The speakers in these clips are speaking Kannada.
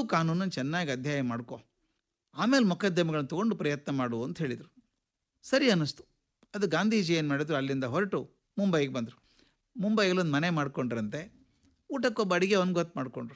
ಕಾನೂನನ್ನು ಚೆನ್ನಾಗಿ ಅಧ್ಯಯನ ಮಾಡ್ಕೊ ಆಮೇಲೆ ಮೊಕದ್ದಮೆಗಳನ್ನು ತೊಗೊಂಡು ಪ್ರಯತ್ನ ಮಾಡು ಅಂತ ಹೇಳಿದರು ಸರಿ ಅನ್ನಿಸ್ತು ಅದು ಗಾಂಧೀಜಿ ಏನು ಮಾಡಿದ್ರು ಅಲ್ಲಿಂದ ಹೊರಟು ಮುಂಬೈಗೆ ಬಂದರು ಮುಂಬೈಗಲ್ಲೊಂದು ಮನೆ ಮಾಡ್ಕೊಂಡ್ರಂತೆ ಊಟಕ್ಕೊಬ್ಬ ಅಡುಗೆ ಅವ್ನು ಗೊತ್ತು ಮಾಡಿಕೊಂಡ್ರು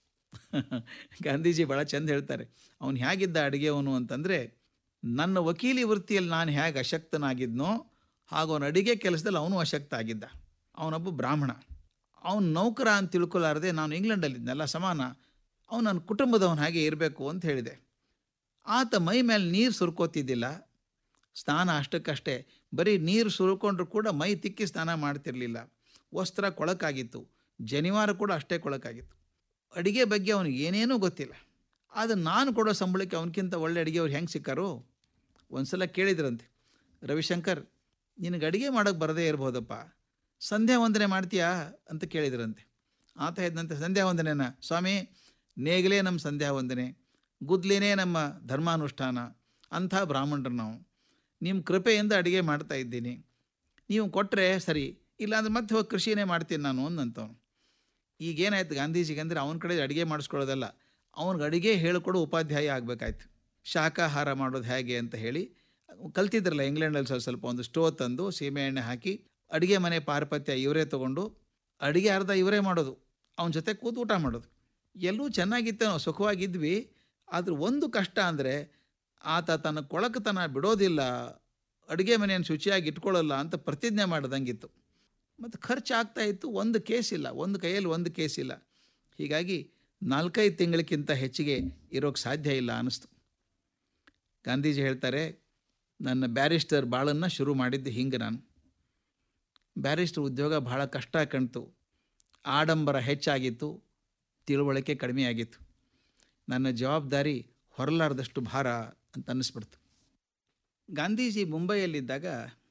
ಗಾಂಧೀಜಿ ಭಾಳ ಚಂದ ಹೇಳ್ತಾರೆ ಅವನು ಹೇಗಿದ್ದ ಅಡುಗೆಯವನು ಅಂತಂದರೆ ನನ್ನ ವಕೀಲಿ ವೃತ್ತಿಯಲ್ಲಿ ನಾನು ಹೇಗೆ ಅಶಕ್ತನಾಗಿದ್ನೋ ಹಾಗೂ ಅವನ ಅಡುಗೆ ಕೆಲಸದಲ್ಲಿ ಅವನು ಅಶಕ್ತ ಆಗಿದ್ದ ಅವನೊಬ್ಬ ಬ್ರಾಹ್ಮಣ ಅವನು ನೌಕರ ಅಂತ ತಿಳ್ಕೊಲಾರದೆ ನಾನು ಇಂಗ್ಲೆಂಡಲ್ಲಿದ್ದೆಲ್ಲ ಸಮಾನ ಅವನು ನನ್ನ ಕುಟುಂಬದವನು ಹಾಗೆ ಇರಬೇಕು ಅಂತ ಹೇಳಿದೆ ಆತ ಮೈ ಮೇಲೆ ನೀರು ಸುರ್ಕೋತಿದ್ದಿಲ್ಲ ಸ್ನಾನ ಅಷ್ಟಕ್ಕಷ್ಟೇ ಬರೀ ನೀರು ಸುರ್ಕೊಂಡ್ರು ಕೂಡ ಮೈ ತಿಕ್ಕಿ ಸ್ನಾನ ಮಾಡ್ತಿರಲಿಲ್ಲ ವಸ್ತ್ರ ಕೊಳಕಾಗಿತ್ತು ಜನಿವಾರ ಕೂಡ ಅಷ್ಟೇ ಕೊಳಕಾಗಿತ್ತು ಅಡುಗೆ ಬಗ್ಗೆ ಅವನಿಗೆ ಏನೇನೂ ಗೊತ್ತಿಲ್ಲ ಆದರೆ ನಾನು ಕೊಡೋ ಸಂಬಳಕ್ಕೆ ಅವನಕ್ಕಿಂತ ಒಳ್ಳೆ ಅಡುಗೆ ಅವ್ರು ಹೆಂಗೆ ಸಿಕ್ಕಾರೋ ಒಂದು ಸಲ ಕೇಳಿದ್ರಂತೆ ರವಿಶಂಕರ್ ನಿನಗೆ ಅಡುಗೆ ಮಾಡೋಕ್ಕೆ ಬರದೇ ಇರ್ಬೋದಪ್ಪ ಸಂಧ್ಯಾ ವಂದನೆ ಮಾಡ್ತೀಯಾ ಅಂತ ಕೇಳಿದ್ರಂತೆ ಆತ ಹೇಳಿದಂತೆ ಸಂಧ್ಯಾ ವಂದನೆನ ಸ್ವಾಮಿ ನೇಗಲೇ ನಮ್ಮ ಸಂಧ್ಯಾ ವಂದನೆ ಗುದ್ಲೇನೇ ನಮ್ಮ ಧರ್ಮಾನುಷ್ಠಾನ ಅಂಥ ಬ್ರಾಹ್ಮಣರು ನಾವು ನಿಮ್ಮ ಕೃಪೆಯಿಂದ ಅಡುಗೆ ಮಾಡ್ತಾ ಇದ್ದೀನಿ ನೀವು ಕೊಟ್ಟರೆ ಸರಿ ಇಲ್ಲಾಂದ್ರೆ ಮತ್ತೆ ಹೋಗಿ ಕೃಷಿನೇ ಮಾಡ್ತೀನಿ ನಾನು ಅಂದಂತವನು ಈಗೇನಾಯ್ತು ಗಾಂಧೀಜಿಗೆ ಅಂದರೆ ಅವನ ಕಡೆ ಅಡುಗೆ ಮಾಡಿಸ್ಕೊಳ್ಳೋದಲ್ಲ ಅವನಿಗೆ ಅಡುಗೆ ಹೇಳಿಕೊಡೋ ಉಪಾಧ್ಯಾಯ ಆಗಬೇಕಾಯ್ತು ಶಾಕಾಹಾರ ಮಾಡೋದು ಹೇಗೆ ಅಂತ ಹೇಳಿ ಕಲ್ತಿದ್ರಲ್ಲ ಇಂಗ್ಲೆಂಡಲ್ಲಿ ಸ್ವಲ್ಪ ಸ್ವಲ್ಪ ಒಂದು ಸ್ಟೋವ್ ತಂದು ಸೀಮೆ ಎಣ್ಣೆ ಹಾಕಿ ಅಡುಗೆ ಮನೆ ಪಾರಪತ್ಯ ಇವರೇ ತೊಗೊಂಡು ಅಡುಗೆ ಅರ್ಧ ಇವರೇ ಮಾಡೋದು ಅವನ ಜೊತೆ ಕೂತು ಊಟ ಮಾಡೋದು ಎಲ್ಲೂ ಚೆನ್ನಾಗಿತ್ತೇನೋ ಸುಖವಾಗಿದ್ವಿ ಆದ್ರೆ ಒಂದು ಕಷ್ಟ ಅಂದರೆ ಆತ ತನ್ನ ಕೊಳಕತನ ಬಿಡೋದಿಲ್ಲ ಅಡುಗೆ ಮನೆಯನ್ನು ಶುಚಿಯಾಗಿ ಇಟ್ಕೊಳ್ಳಲ್ಲ ಅಂತ ಪ್ರತಿಜ್ಞೆ ಮಾಡ್ದಂಗಿತ್ತು ಮತ್ತು ಖರ್ಚು ಆಗ್ತಾ ಇತ್ತು ಒಂದು ಕೇಸ್ ಇಲ್ಲ ಒಂದು ಕೈಯಲ್ಲಿ ಒಂದು ಕೇಸ್ ಇಲ್ಲ ಹೀಗಾಗಿ ನಾಲ್ಕೈದು ತಿಂಗಳಕ್ಕಿಂತ ಹೆಚ್ಚಿಗೆ ಇರೋಕ್ಕೆ ಸಾಧ್ಯ ಇಲ್ಲ ಅನ್ನಿಸ್ತು ಗಾಂಧೀಜಿ ಹೇಳ್ತಾರೆ ನನ್ನ ಬ್ಯಾರಿಸ್ಟರ್ ಬಾಳನ್ನು ಶುರು ಮಾಡಿದ್ದು ಹಿಂಗೆ ನಾನು ಬ್ಯಾರಿಸ್ಟರ್ ಉದ್ಯೋಗ ಬಹಳ ಕಷ್ಟ ಕಾಣ್ತು ಆಡಂಬರ ಹೆಚ್ಚಾಗಿತ್ತು ತಿಳುವಳಿಕೆ ಕಡಿಮೆ ಆಗಿತ್ತು ನನ್ನ ಜವಾಬ್ದಾರಿ ಹೊರಲಾರ್ದಷ್ಟು ಭಾರ ಅಂತ ಅನ್ನಿಸ್ಬಿಡ್ತು ಗಾಂಧೀಜಿ ಮುಂಬೈಯಲ್ಲಿದ್ದಾಗ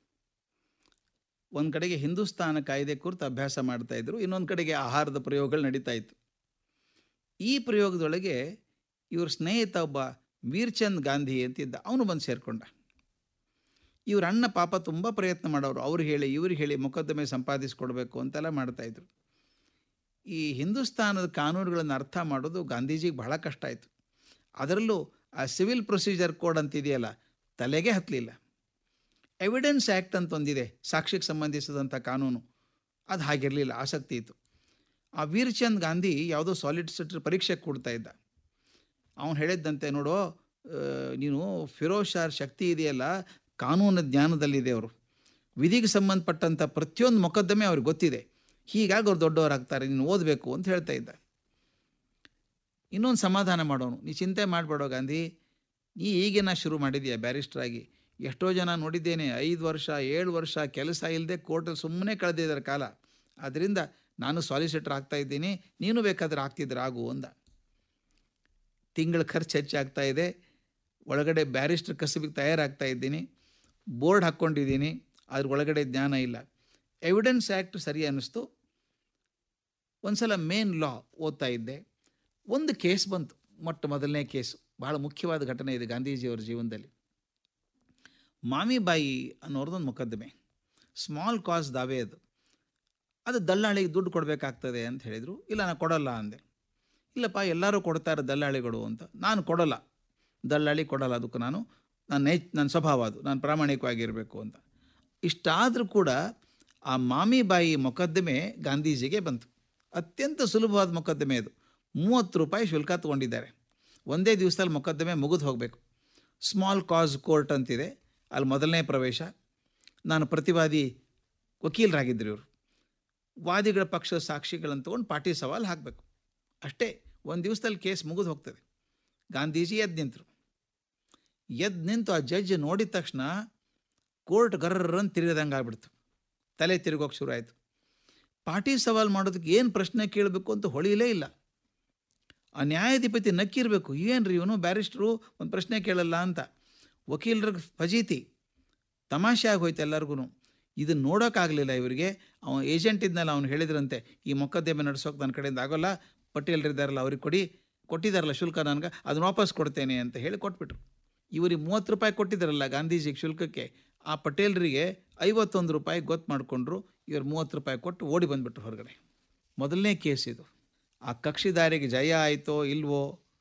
ಒಂದು ಕಡೆಗೆ ಹಿಂದೂಸ್ತಾನ ಕಾಯ್ದೆ ಕುರಿತು ಅಭ್ಯಾಸ ಮಾಡ್ತಾಯಿದ್ರು ಇನ್ನೊಂದು ಕಡೆಗೆ ಆಹಾರದ ಪ್ರಯೋಗಗಳು ನಡೀತಾ ಇತ್ತು ಈ ಪ್ರಯೋಗದೊಳಗೆ ಇವ್ರ ಸ್ನೇಹಿತ ಒಬ್ಬ ವೀರ್ಚಂದ್ ಗಾಂಧಿ ಅಂತಿದ್ದ ಅವನು ಬಂದು ಸೇರಿಕೊಂಡ ಇವ್ರ ಅಣ್ಣ ಪಾಪ ತುಂಬ ಪ್ರಯತ್ನ ಮಾಡೋರು ಅವ್ರು ಹೇಳಿ ಇವ್ರಿಗೆ ಹೇಳಿ ಮೊಕದ್ದಮೆ ಸಂಪಾದಿಸ್ಕೊಡ್ಬೇಕು ಅಂತೆಲ್ಲ ಮಾಡ್ತಾಯಿದ್ರು ಈ ಹಿಂದೂಸ್ತಾನದ ಕಾನೂನುಗಳನ್ನು ಅರ್ಥ ಮಾಡೋದು ಗಾಂಧೀಜಿಗೆ ಬಹಳ ಕಷ್ಟ ಆಯಿತು ಅದರಲ್ಲೂ ಆ ಸಿವಿಲ್ ಪ್ರೊಸೀಜರ್ ಕೋಡ್ ಅಂತಿದೆಯಲ್ಲ ತಲೆಗೆ ಹತ್ತಲಿಲ್ಲ ಎವಿಡೆನ್ಸ್ ಆ್ಯಕ್ಟ್ ಅಂತ ಒಂದಿದೆ ಸಾಕ್ಷಿಗೆ ಸಂಬಂಧಿಸಿದಂಥ ಕಾನೂನು ಅದು ಹಾಗಿರಲಿಲ್ಲ ಆಸಕ್ತಿ ಇತ್ತು ಆ ವೀರ್ಚಂದ್ ಗಾಂಧಿ ಯಾವುದೋ ಸಾಲಿಡಿಸಿಟರ್ ಪರೀಕ್ಷೆ ಕೊಡ್ತಾ ಇದ್ದ ಅವನು ಹೇಳಿದ್ದಂತೆ ನೋಡೋ ನೀನು ಫಿರೋಜ್ ಶಾರ್ ಶಕ್ತಿ ಇದೆಯಲ್ಲ ಕಾನೂನು ಜ್ಞಾನದಲ್ಲಿದೆ ಅವರು ವಿಧಿಗೆ ಸಂಬಂಧಪಟ್ಟಂಥ ಪ್ರತಿಯೊಂದು ಮೊಕದ್ದಮೆ ಅವ್ರಿಗೆ ಗೊತ್ತಿದೆ ಹೀಗಾಗಿ ಅವ್ರು ದೊಡ್ಡವರಾಗ್ತಾರೆ ನೀನು ಓದಬೇಕು ಅಂತ ಹೇಳ್ತಾ ಇದ್ದ ಇನ್ನೊಂದು ಸಮಾಧಾನ ಮಾಡೋನು ನೀ ಚಿಂತೆ ಮಾಡಬೇಡೋ ಗಾಂಧಿ ನೀ ಈಗಿನ ಶುರು ಮಾಡಿದೀಯ ಬ್ಯಾರಿಸ್ಟ್ರಾಗಿ ಎಷ್ಟೋ ಜನ ನೋಡಿದ್ದೇನೆ ಐದು ವರ್ಷ ಏಳು ವರ್ಷ ಕೆಲಸ ಇಲ್ಲದೆ ಕೋರ್ಟಲ್ಲಿ ಸುಮ್ಮನೆ ಕಳೆದಿದ್ದಾರೆ ಕಾಲ ಆದ್ದರಿಂದ ನಾನು ಸಾಲಿಸಿಟರ್ ಆಗ್ತಾ ಇದ್ದೀನಿ ನೀನು ಬೇಕಾದ್ರೆ ಆಗ್ತಿದ್ರೆ ಆಗು ಅಂದ ತಿಂಗಳ ಖರ್ಚು ಹೆಚ್ಚಾಗ್ತಾ ಇದೆ ಒಳಗಡೆ ಬ್ಯಾರಿಸ್ಟರ್ ಕಸಬಿಗೆ ತಯಾರಾಗ್ತಾ ಇದ್ದೀನಿ ಬೋರ್ಡ್ ಹಾಕ್ಕೊಂಡಿದ್ದೀನಿ ಅದ್ರ ಒಳಗಡೆ ಜ್ಞಾನ ಇಲ್ಲ ಎವಿಡೆನ್ಸ್ ಆ್ಯಕ್ಟ್ ಸರಿ ಅನ್ನಿಸ್ತು ಒಂದು ಸಲ ಮೇನ್ ಲಾ ಓದ್ತಾ ಇದ್ದೆ ಒಂದು ಕೇಸ್ ಬಂತು ಮೊಟ್ಟ ಮೊದಲನೇ ಕೇಸು ಬಹಳ ಮುಖ್ಯವಾದ ಘಟನೆ ಇದೆ ಗಾಂಧೀಜಿಯವರ ಜೀವನದಲ್ಲಿ ಮಾಮಿಬಾಯಿ ಅನ್ನೋರ್ದೊಂದು ಮೊಕದ್ದಮೆ ಸ್ಮಾಲ್ ಕಾಸ್ ದಾವೆ ಅದು ಅದು ದಲ್ಲಾಳಿಗೆ ದುಡ್ಡು ಕೊಡಬೇಕಾಗ್ತದೆ ಅಂತ ಹೇಳಿದರು ಇಲ್ಲ ನಾನು ಕೊಡಲ್ಲ ಅಂದೆ ಇಲ್ಲಪ್ಪ ಎಲ್ಲರೂ ಕೊಡ್ತಾರೆ ದಲ್ಲಾಳಿಗಳು ಅಂತ ನಾನು ಕೊಡಲ್ಲ ದಲ್ಲಾಳಿ ಕೊಡಲ್ಲ ಅದಕ್ಕೆ ನಾನು ನನ್ನ ನೈ ನನ್ನ ಸ್ವಭಾವ ಅದು ನಾನು ಪ್ರಾಮಾಣಿಕವಾಗಿರಬೇಕು ಅಂತ ಇಷ್ಟಾದರೂ ಕೂಡ ಆ ಮಾಮಿಬಾಯಿ ಮೊಕದ್ದಮೆ ಗಾಂಧೀಜಿಗೆ ಬಂತು ಅತ್ಯಂತ ಸುಲಭವಾದ ಮೊಕದ್ದಮೆ ಅದು ಮೂವತ್ತು ರೂಪಾಯಿ ಶುಲ್ಕ ತೊಗೊಂಡಿದ್ದಾರೆ ಒಂದೇ ದಿವಸದಲ್ಲಿ ಮೊಕದ್ದಮೆ ಮುಗಿದು ಹೋಗಬೇಕು ಸ್ಮಾಲ್ ಕಾಸ್ ಕೋರ್ಟ್ ಅಂತಿದೆ ಅಲ್ಲಿ ಮೊದಲನೇ ಪ್ರವೇಶ ನಾನು ಪ್ರತಿವಾದಿ ವಕೀಲರಾಗಿದ್ದರು ಇವರು ವಾದಿಗಳ ಪಕ್ಷದ ಸಾಕ್ಷಿಗಳನ್ನು ತೊಗೊಂಡು ಪಾಟಿ ಸವಾಲು ಹಾಕಬೇಕು ಅಷ್ಟೇ ಒಂದು ದಿವಸದಲ್ಲಿ ಕೇಸ್ ಮುಗಿದು ಹೋಗ್ತದೆ ಗಾಂಧೀಜಿ ಎದ್ದು ನಿಂತರು ಎದ್ದು ನಿಂತು ಆ ಜಡ್ಜ್ ನೋಡಿದ ತಕ್ಷಣ ಕೋರ್ಟ್ ಗರ್ರನ್ನು ತಿರುಗದಂಗೆ ಆಗ್ಬಿಡ್ತು ತಲೆ ತಿರುಗೋಕೆ ಶುರು ಆಯಿತು ಪಾಟಿ ಸವಾಲು ಮಾಡೋದಕ್ಕೆ ಏನು ಪ್ರಶ್ನೆ ಕೇಳಬೇಕು ಅಂತ ಹೊಳಿಲೇ ಇಲ್ಲ ಆ ನ್ಯಾಯಾಧಿಪತಿ ನಕ್ಕಿರಬೇಕು ಏನು ರೀ ಇವನು ಬ್ಯಾರಿಸ್ಟ್ರು ಒಂದು ಪ್ರಶ್ನೆ ಕೇಳಲ್ಲ ಅಂತ ವಕೀಲರ ಫಜೀತಿ ತಮಾಷೆ ಆಗೋಯ್ತು ಎಲ್ಲರಿಗೂ ಇದನ್ನು ನೋಡೋಕ್ಕಾಗಲಿಲ್ಲ ಇವರಿಗೆ ಅವನು ಏಜೆಂಟ್ ಇದ್ನಲ್ಲ ಅವ್ನು ಹೇಳಿದ್ರಂತೆ ಈ ಮೊಕದ್ದಮೆ ನಡೆಸೋಕೆ ನನ್ನ ಕಡೆಯಿಂದ ಆಗೋಲ್ಲ ಪಟೇಲ್ರಿದ್ದಾರಲ್ಲ ಅವ್ರಿಗೆ ಕೊಡಿ ಕೊಟ್ಟಿದ್ದಾರಲ್ಲ ಶುಲ್ಕ ನನಗೆ ಅದನ್ನ ವಾಪಸ್ ಕೊಡ್ತೇನೆ ಅಂತ ಹೇಳಿ ಕೊಟ್ಬಿಟ್ರು ಇವರಿಗೆ ಮೂವತ್ತು ರೂಪಾಯಿ ಕೊಟ್ಟಿದ್ದಾರಲ್ಲ ಗಾಂಧೀಜಿಗೆ ಶುಲ್ಕಕ್ಕೆ ಆ ಪಟೇಲ್ರಿಗೆ ಐವತ್ತೊಂದು ರೂಪಾಯಿ ಗೊತ್ತು ಮಾಡಿಕೊಂಡ್ರು ಇವರು ಮೂವತ್ತು ರೂಪಾಯಿ ಕೊಟ್ಟು ಓಡಿ ಬಂದುಬಿಟ್ರು ಹೊರಗಡೆ ಮೊದಲನೇ ಕೇಸ್ ಇದು ಆ ಕಕ್ಷಿದಾರಿಗೆ ಜಯ ಆಯಿತೋ ಇಲ್ವೋ